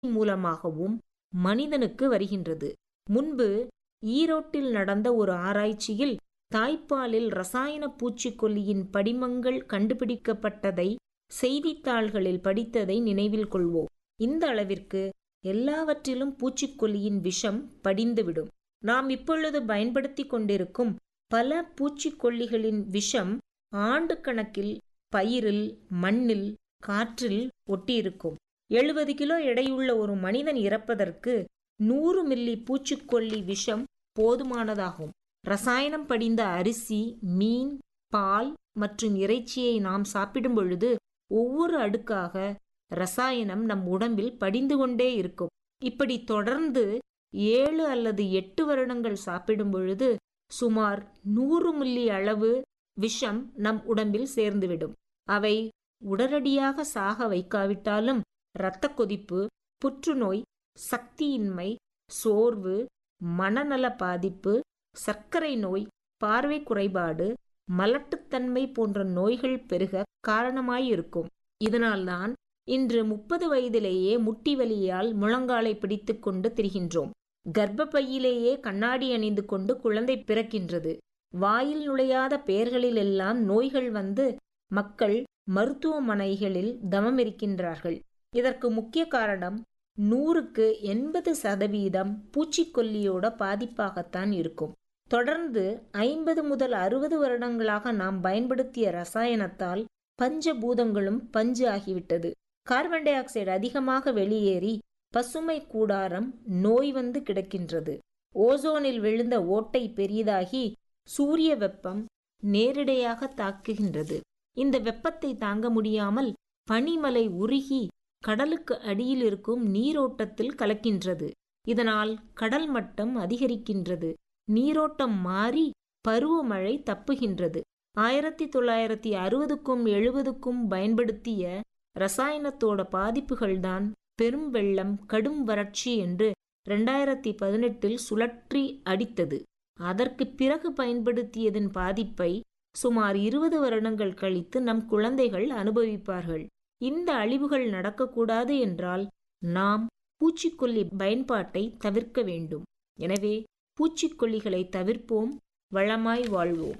மூலமாகவும் மனிதனுக்கு வருகின்றது முன்பு ஈரோட்டில் நடந்த ஒரு ஆராய்ச்சியில் தாய்ப்பாலில் ரசாயன பூச்சிக்கொல்லியின் படிமங்கள் கண்டுபிடிக்கப்பட்டதை செய்தித்தாள்களில் படித்ததை நினைவில் கொள்வோம் இந்த அளவிற்கு எல்லாவற்றிலும் பூச்சிக்கொல்லியின் விஷம் படிந்துவிடும் நாம் இப்பொழுது பயன்படுத்தி கொண்டிருக்கும் பல பூச்சிக்கொல்லிகளின் விஷம் ஆண்டு கணக்கில் பயிரில் மண்ணில் காற்றில் ஒட்டியிருக்கும் எழுபது கிலோ எடையுள்ள ஒரு மனிதன் இறப்பதற்கு நூறு மில்லி பூச்சிக்கொல்லி விஷம் போதுமானதாகும் ரசாயனம் படிந்த அரிசி மீன் பால் மற்றும் இறைச்சியை நாம் சாப்பிடும் பொழுது ஒவ்வொரு அடுக்காக ரசாயனம் நம் உடம்பில் படிந்து கொண்டே இருக்கும் இப்படி தொடர்ந்து ஏழு அல்லது எட்டு வருடங்கள் சாப்பிடும் பொழுது சுமார் நூறு மில்லி அளவு விஷம் நம் உடம்பில் சேர்ந்துவிடும் அவை உடனடியாக சாக வைக்காவிட்டாலும் இரத்த கொதிப்பு புற்றுநோய் சக்தியின்மை சோர்வு மனநல பாதிப்பு சர்க்கரை நோய் பார்வை குறைபாடு மலட்டுத்தன்மை போன்ற நோய்கள் பெருக காரணமாயிருக்கும் இதனால்தான் இன்று முப்பது வயதிலேயே முட்டி வலியால் முழங்காலை பிடித்துக் கொண்டு திரிகின்றோம் கர்ப்பப்பையிலேயே கண்ணாடி அணிந்து கொண்டு குழந்தை பிறக்கின்றது வாயில் நுழையாத பெயர்களிலெல்லாம் நோய்கள் வந்து மக்கள் மருத்துவமனைகளில் தவம் இருக்கின்றார்கள் இதற்கு முக்கிய காரணம் நூறுக்கு எண்பது சதவீதம் பூச்சிக்கொல்லியோட பாதிப்பாகத்தான் இருக்கும் தொடர்ந்து ஐம்பது முதல் அறுபது வருடங்களாக நாம் பயன்படுத்திய ரசாயனத்தால் பஞ்சபூதங்களும் பஞ்சு ஆகிவிட்டது கார்பன் டை ஆக்சைடு அதிகமாக வெளியேறி பசுமை கூடாரம் நோய் வந்து கிடக்கின்றது ஓசோனில் விழுந்த ஓட்டை பெரிதாகி சூரிய வெப்பம் நேரிடையாக தாக்குகின்றது இந்த வெப்பத்தை தாங்க முடியாமல் பனிமலை உருகி கடலுக்கு அடியில் இருக்கும் நீரோட்டத்தில் கலக்கின்றது இதனால் கடல் மட்டம் அதிகரிக்கின்றது நீரோட்டம் மாறி பருவமழை தப்புகின்றது ஆயிரத்தி தொள்ளாயிரத்தி அறுபதுக்கும் எழுபதுக்கும் பயன்படுத்திய ரசாயனத்தோட பாதிப்புகள்தான் பெரும் வெள்ளம் கடும் வறட்சி என்று ரெண்டாயிரத்தி பதினெட்டில் சுழற்றி அடித்தது அதற்கு பிறகு பயன்படுத்தியதன் பாதிப்பை சுமார் இருபது வருடங்கள் கழித்து நம் குழந்தைகள் அனுபவிப்பார்கள் இந்த அழிவுகள் நடக்கக்கூடாது என்றால் நாம் பூச்சிக்கொல்லி பயன்பாட்டை தவிர்க்க வேண்டும் எனவே பூச்சிக்கொல்லிகளை தவிர்ப்போம் வளமாய் வாழ்வோம்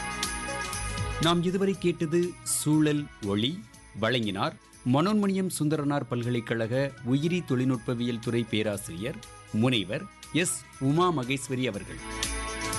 நாம் இதுவரை கேட்டது சூழல் ஒளி வழங்கினார் மனோன்மணியம் சுந்தரனார் பல்கலைக்கழக உயிரி தொழில்நுட்பவியல் துறை பேராசிரியர் முனைவர் எஸ் உமா மகேஸ்வரி அவர்கள்